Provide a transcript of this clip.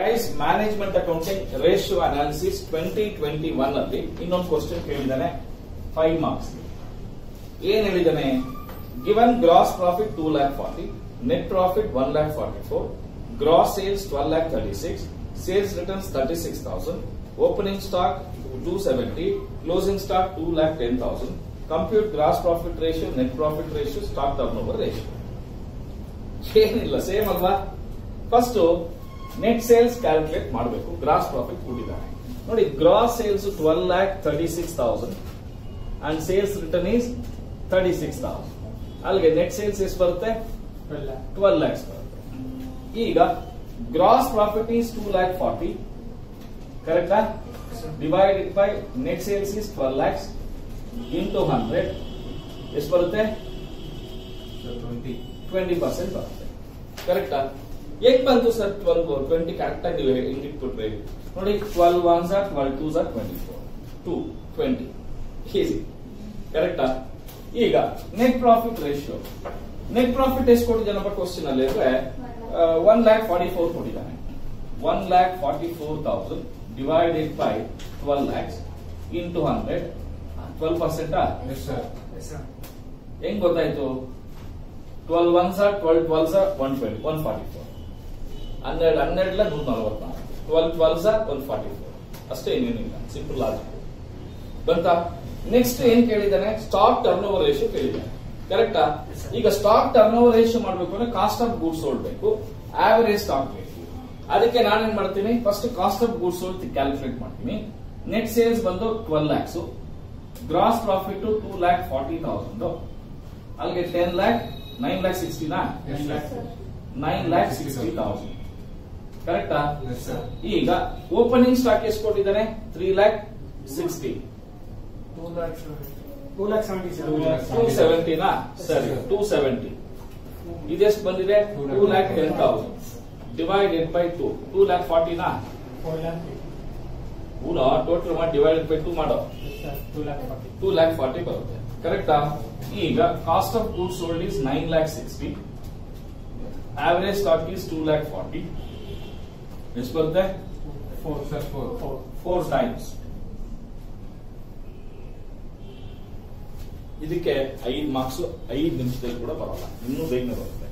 price management accounting ratio analysis twenty twenty one ಅಲ್ಲಿ ಇನ್ನೊಂದು question ಕೇಳಿದ್ದಾನೆ ಫೈವ್ ಮಾರ್ಕ್ಸ್ ಏನ್ ಹೇಳಿದಾನೆ given gross profit two lakh forty net profit one lakh forty four gross sales twelve lakh thirty six sales returns thirty six thousand opening stock two seventy closing stock two lakh ten thousand compute gross profit ratio net profit ratio stock turnover ratio ಏನಿಲ್ಲ same ಅಲ್ವಾ first net sales calculate ಮಾಡಬೇಕು gross profit ಕೊಟ್ಟಿದ್ದಾನೆ ನೋಡಿ gross sales twelve lakh thirty six thousand and sales return is thirty six thousand ಅಲ್ಲಿಗೆ net sales ಎಷ್ಟು ಬರುತ್ತೆ twelve lakhs ಬರುತ್ತೆ ಈಗ gross profit is two lakh forty ಕರೆಕ್ಟಾ divided by net sales is twelve lakhs into hundred ಎಷ್ಟು ಬರುತ್ತೆ ಟ್ವೆಂಟಿ ಪರ್ಸೆಂಟ್ ಬರುತ್ತೆ ಕರೆಕ್ಟಾ ಹೇಗ್ ಬಂತು ಸರ್ ಟ್ವೆಲ್ ಟ್ವೆಂಟಿ ಕರೆಕ್ಟ್ ಆಗಿ ನೀವು ಹೆಂಗ್ ಇಟ್ಬಿಟ್ರಿ ನೋಡಿ twelve one sir twelve two sir twenty four two twenty easy ಕರೆಕ್ಟಾ ಈಗ net profit ratio net profit ಎಷ್ಟು ಕೊಟ್ಟಿದ್ದಾನಪ್ಪ ಕ್ವಶನ್ ಅಲ್ಲಿ ಅಂದ್ರೆ ಒನ್ ಲ್ಯಾಕ್ ಫಾರ್ಟಿ ಫೋರ್ ಕೊಟ್ಟಿದ್ದಾನೆ one lakh forty four thousand divided by twelve lakhs into hundred twelve percent ಹೆಂಗ್ ಗೊತ್ತಾಯ್ತು twelve one sir twelve twelve sir one twenty one forty four ಹನ್ನೆರಡು ಹನ್ನೆರಡ್ಲ ನೂರ ನಲವತ್ನಾಲ್ಕು twelve twelve sir one forty four ಅಷ್ಟೇ ಏನೇನಿಲ್ಲ simple logic ಬಂತಾ next ಏನ್ ಕೇಳಿದಾನೆ ಸ್ಟಾಕ್ ಟರ್ನ್ ಓವರ್ ರೇಷಿಯೋ ಕೇಳಿದ್ದಾನೆ ಕರೆಕ್ಟಾ ಈಗ ಸ್ಟಾಕ್ ಟರ್ನ್ ಓವರ್ ರೇಷಿಯೋ ಮಾಡ್ಬೇಕು ಅಂದ್ರೆ ಕಾಸ್ಟ್ ಆಫ್ ಗೂಡ್ಸ್ ಸೋಲ್ಡ್ ಬೇಕು ಆವರೇಜ್ ಸ್ಟಾಕ್ ಬೇಕು ಅದಕ್ಕೆ ನಾನೇನ್ ಮಾಡ್ತೀನಿ first cost of goods sold calculate ಮಾಡ್ತೀನಿ ನೆಟ್ ಸೇಲ್ಸ್ ಬಂದು twelve lakhs gross profit two lakh forty thousand ಅಲ್ಲಿಗೆ ಟೆನ್ ಲ್ಯಾಕ್ ನೈನ್ ಲ್ಯಾಕ್ ಸಿಕ್ಸ್ಟಿನಾ ನೈನ್ ಲ್ಯಾಕ್ ಸಿಕ್ಸ್ಟಿ ತೌಸಂಡ್ ಕರೆಕ್ಟಾ ಈಗ ಓಪನಿಂಗ್ ಸ್ಟಾಕ್ ಎಷ್ಟು ಕೊಟ್ಟಿದ್ದಾನೆ ತ್ರೀ ಲ್ಯಾಕ್ ಸಿಕ್ಸ್ಟಿ ಟೂ ಸೆವೆಂಟಿನಾ ಸರಿ ಟೂ ಸೆವೆಂಟಿ ಇದೆಷ್ಟು ಬಂದಿದೆ two lakh ten thousand divided by two two lakh ಫಾರ್ಟಿನಾ ಹೂನ ಟೋಟಲ್ ಮಾಡಿ ಡಿವೈಡೆಡ್ ಬೈ ಟೂ ಮಾಡೋ ಟೂ ಲ್ಯಾಕ್ ಫಾರ್ಟಿ ಬರುತ್ತೆ ಕರೆಕ್ಟಾ ಈಗ cost of goods sold is nine lakh sixty average stock is two lakh forty ಎಷ್ಟು ಬರುತ್ತೆ ಫೋರ್ ಟೈಮ್ಸ್ ಇದಕ್ಕೆ ಐದು ಮಾರ್ಕ್ಸ್ ಐದು ನಿಮಿಷದಲ್ಲಿ ಕೂಡ ಬರಲ್ಲ ಇನ್ನೂ ಬೇಗನೆ ಬರುತ್ತೆ